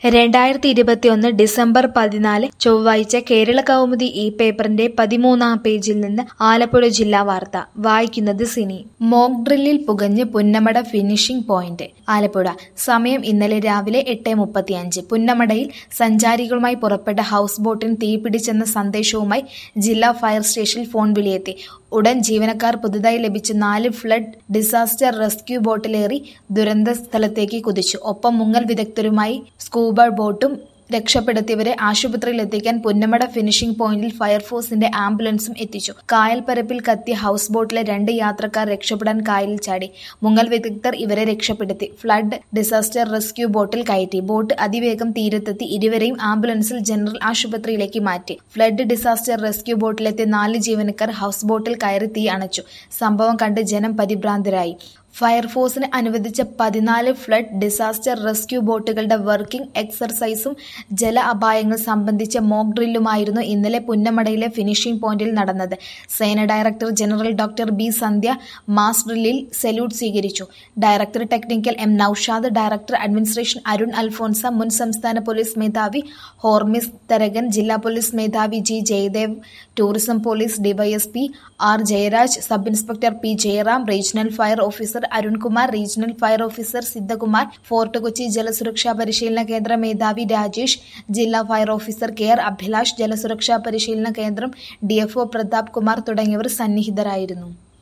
രണ്ടായിരത്തി ഇരുപത്തിയൊന്ന് ഡിസംബർ പതിനാല് ചൊവ്വാഴ്ച കേരള കൗമുദി ഈ പേപ്പറിന്റെ പതിമൂന്നാം പേജിൽ നിന്ന് ആലപ്പുഴ ജില്ലാ വാർത്ത വായിക്കുന്നത് സിനി മോക്ക് ഡ്രില്ലിൽ പുകഞ്ഞ് പുന്നമട ഫിനിഷിംഗ് പോയിന്റ് ആലപ്പുഴ സമയം ഇന്നലെ രാവിലെ എട്ട് മുപ്പത്തിയഞ്ച് പുന്നമടയിൽ സഞ്ചാരികളുമായി പുറപ്പെട്ട ഹൗസ് ബോട്ടിന് തീപിടിച്ചെന്ന സന്ദേശവുമായി ജില്ലാ ഫയർ സ്റ്റേഷനിൽ ഫോൺ വിളിയെത്തി ഉടൻ ജീവനക്കാർ പുതുതായി ലഭിച്ച നാല് ഫ്ലഡ് ഡിസാസ്റ്റർ റെസ്ക്യൂ ബോട്ടിലേറി ദുരന്ത സ്ഥലത്തേക്ക് കുതിച്ചു ഒപ്പം മുങ്ങൽ വിദഗ്ധരുമായി സ്കൂബ ബോട്ടും രക്ഷപ്പെടുത്തിയവരെ ആശുപത്രിയിൽ എത്തിക്കാൻ പുന്നമട ഫിനിഷിംഗ് പോയിന്റിൽ ഫയർഫോഴ്സിന്റെ ആംബുലൻസും എത്തിച്ചു കായൽപ്പരപ്പിൽ കത്തിയ ഹൗസ് ബോട്ടിലെ രണ്ട് യാത്രക്കാർ രക്ഷപ്പെടാൻ കായലിൽ ചാടി മുങ്ങൽ വിദഗ്ധർ ഇവരെ രക്ഷപ്പെടുത്തി ഫ്ലഡ് ഡിസാസ്റ്റർ റെസ്ക്യൂ ബോട്ടിൽ കയറ്റി ബോട്ട് അതിവേഗം തീരത്തെത്തി ഇരുവരെയും ആംബുലൻസിൽ ജനറൽ ആശുപത്രിയിലേക്ക് മാറ്റി ഫ്ലഡ് ഡിസാസ്റ്റർ റെസ്ക്യൂ ബോട്ടിലെത്തിയ നാല് ജീവനക്കാർ ഹൗസ് ബോട്ടിൽ കയറി തീ അണച്ചു സംഭവം കണ്ട് ജനം പരിഭ്രാന്തരായി ഫയർഫോഴ്സിന് അനുവദിച്ച പതിനാല് ഫ്ലഡ് ഡിസാസ്റ്റർ റെസ്ക്യൂ ബോട്ടുകളുടെ വർക്കിംഗ് എക്സർസൈസും ജല അപായങ്ങൾ സംബന്ധിച്ച മോക്ക് ഡ്രില്ലുമായിരുന്നു ഇന്നലെ പുന്നമടയിലെ ഫിനിഷിംഗ് പോയിന്റിൽ നടന്നത് സേന director general doctor B Sandhya mass ഡ്രില്ലിൽ സല്യൂട്ട് സ്വീകരിച്ചു director technical M Noushad director administration Arun Alphonsa മുൻ സംസ്ഥാന പോലീസ് മേധാവി ഹോർമിസ് തരകൻ ജില്ലാ പോലീസ് മേധാവി G Jayadev tourism police DySP R Jayaraj sub inspector P Jayaram regional fire officer Arunkumar regional fire officer Sidhakumar Fort Kochi ജലസുരക്ഷാ പരിശീലന കേന്ദ്ര മേധാവി രാജേഷ് ജില്ലാ fire officer K R Abhilash ജലസുരക്ഷാ പരിശീലന കേന്ദ്രം ഡിഎഫ്ഒ പ്രതാപ് കുമാർ തുടങ്ങിയവർ സന്നിഹിതരായിരുന്നു